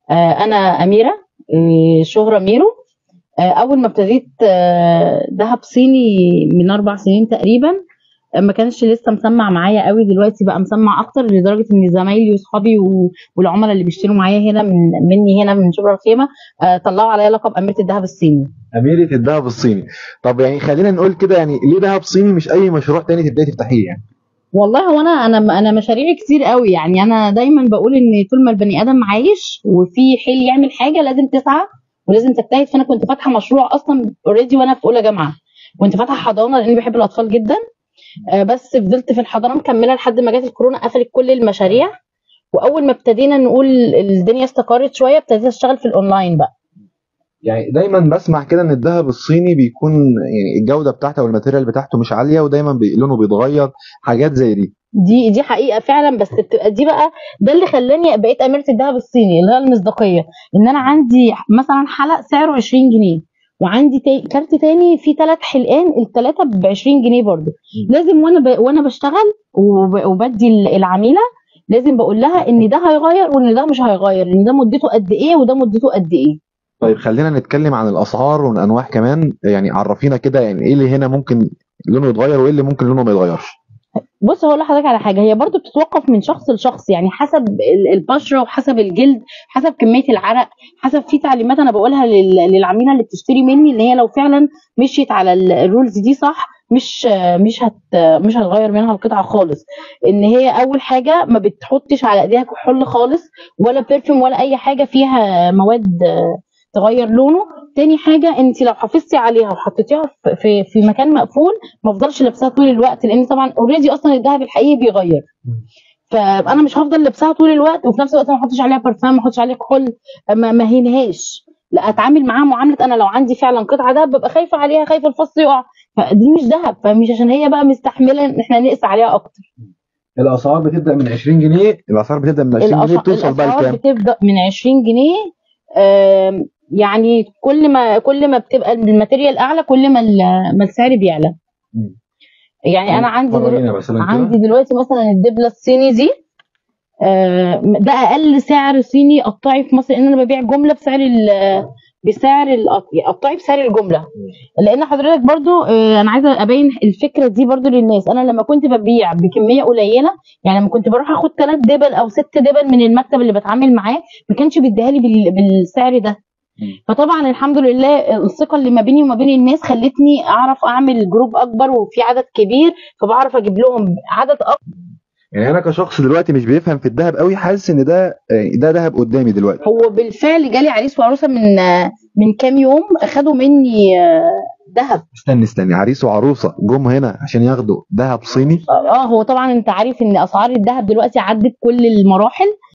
آه، انا اميره آه، شهرة ميرو آه، اول ما ابتديت آه، دهب صيني من اربع سنين تقريبا آه، ما كانش لسه مسمع معايا قوي دلوقتي بقى مسمع اكتر لدرجه ان زمايلي واصحابي و- والعملاء اللي بيشتروا معايا هنا من مني هنا من شبرا الخيمه آه، طلعوا عليا لقب اميره الذهب الصيني اميره الذهب الصيني طب يعني خلينا نقول كده يعني ليه ذهب صيني مش اي مشروع تاني تبداي تفتحيه يعني والله هو انا انا انا مشاريعي كتير قوي يعني انا دايما بقول ان طول ما البني ادم عايش وفي حيل يعمل حاجه لازم تسعى ولازم تجتهد فانا كنت فاتحه مشروع اصلا اوريدي وانا في اولى جامعه كنت فاتحه حضانه لاني بحب الاطفال جدا آه، بس فضلت في الحضانه مكمله لحد ما جت الكورونا قفلت كل المشاريع واول ما ابتدينا نقول الدنيا استقرت شويه ابتديت اشتغل في الاونلاين بقى يعني دايما بسمع كده ان الذهب الصيني بيكون يعني الجوده بتاعته والماتيريال بتاعته مش عاليه ودايما بي- لونه بيتغير حاجات زي دي دي دي حقيقه فعلا بس بتبقى دي بقى ده اللي خلاني بقيت اميره الذهب الصيني اللي هي المصداقيه ان انا عندي مثلا حلق سعره 20 جنيه وعندي تا... كارت تاني فيه ثلاث حلقان الثلاثه ب 20 جنيه برضو لازم وانا ب... وانا بشتغل وب... وبدي ال- العميله لازم بقول لها ان ده هيغير وان ده مش هيغير ان ده مدته قد ايه وده مدته قد ايه طيب خلينا نتكلم عن الاسعار والانواع كمان يعني عرفينا كده يعني ايه اللي هنا ممكن لونه يتغير وايه اللي ممكن لونه ما يتغيرش بص هقول لحضرتك على حاجه هي برضو بتتوقف من شخص لشخص يعني حسب ال- البشره وحسب الجلد حسب كميه العرق حسب في تعليمات انا بقولها لل- للعميله اللي بتشتري مني ان هي لو فعلا مشيت على ال- الرولز دي صح مش مش هت مش هتغير منها القطعه خالص ان هي اول حاجه ما بتحطش على ايديها كحول خالص ولا بيرفيوم ولا اي حاجه فيها مواد تغير لونه تاني حاجه انت لو حافظتي عليها وحطيتيها في- في في مكان مقفول ما افضلش لابساها طول الوقت لان طبعا اوريدي اصلا الذهب الحقيقي بيغير فانا مش هفضل لابساها طول الوقت وفي نفس الوقت ما احطش عليها برفان ما احطش عليها كحول ما ما هينهاش لا اتعامل معاها معامله انا لو عندي فعلا قطعه دهب ببقى خايفه عليها خايفه الفص يقع فدي مش دهب فمش عشان هي بقى مستحمله ان احنا نقسى عليها اكتر الاسعار بتبدا من 20 جنيه الاسعار بتبدا من 20 جنيه الأسع- بتوصل بقى الاسعار لكام بتبدا من 20 جنيه آم، يعني كل ما كل ما بتبقى الماتيريال اعلى كل ما ال- ما السعر بيعلى مم. يعني انا عندي دلو- فرجينا مثلا كده. عندي دلوقتي مثلا الدبله الصيني دي آه، ده اقل سعر صيني قطاعي في مصر لان انا ببيع جمله بسعر ال- بسعر القط- قطاعي بسعر الجمله لان حضرتك برضو آه، انا عايزه ابين الفكره دي برضو للناس انا لما كنت ببيع بكميه قليله يعني لما كنت بروح اخد ثلاث دبل او ست دبل من المكتب اللي بتعامل معاه ما كانش بيديها لي بال- بالسعر ده مم. فطبعا الحمد لله الثقه اللي ما بيني وما بين الناس خلتني اعرف اعمل جروب اكبر وفي عدد كبير فبعرف اجيب لهم عدد اكبر يعني انا كشخص دلوقتي مش بيفهم في الذهب قوي حاسس ان ده ده ذهب قدامي دلوقتي هو بالفعل جالي عريس وعروسه من من كام يوم اخدوا مني آه، ذهب استني استني عريس وعروسه جم هنا عشان ياخدوا ذهب صيني اه هو طبعا انت عارف ان اسعار الذهب دلوقتي عدت كل المراحل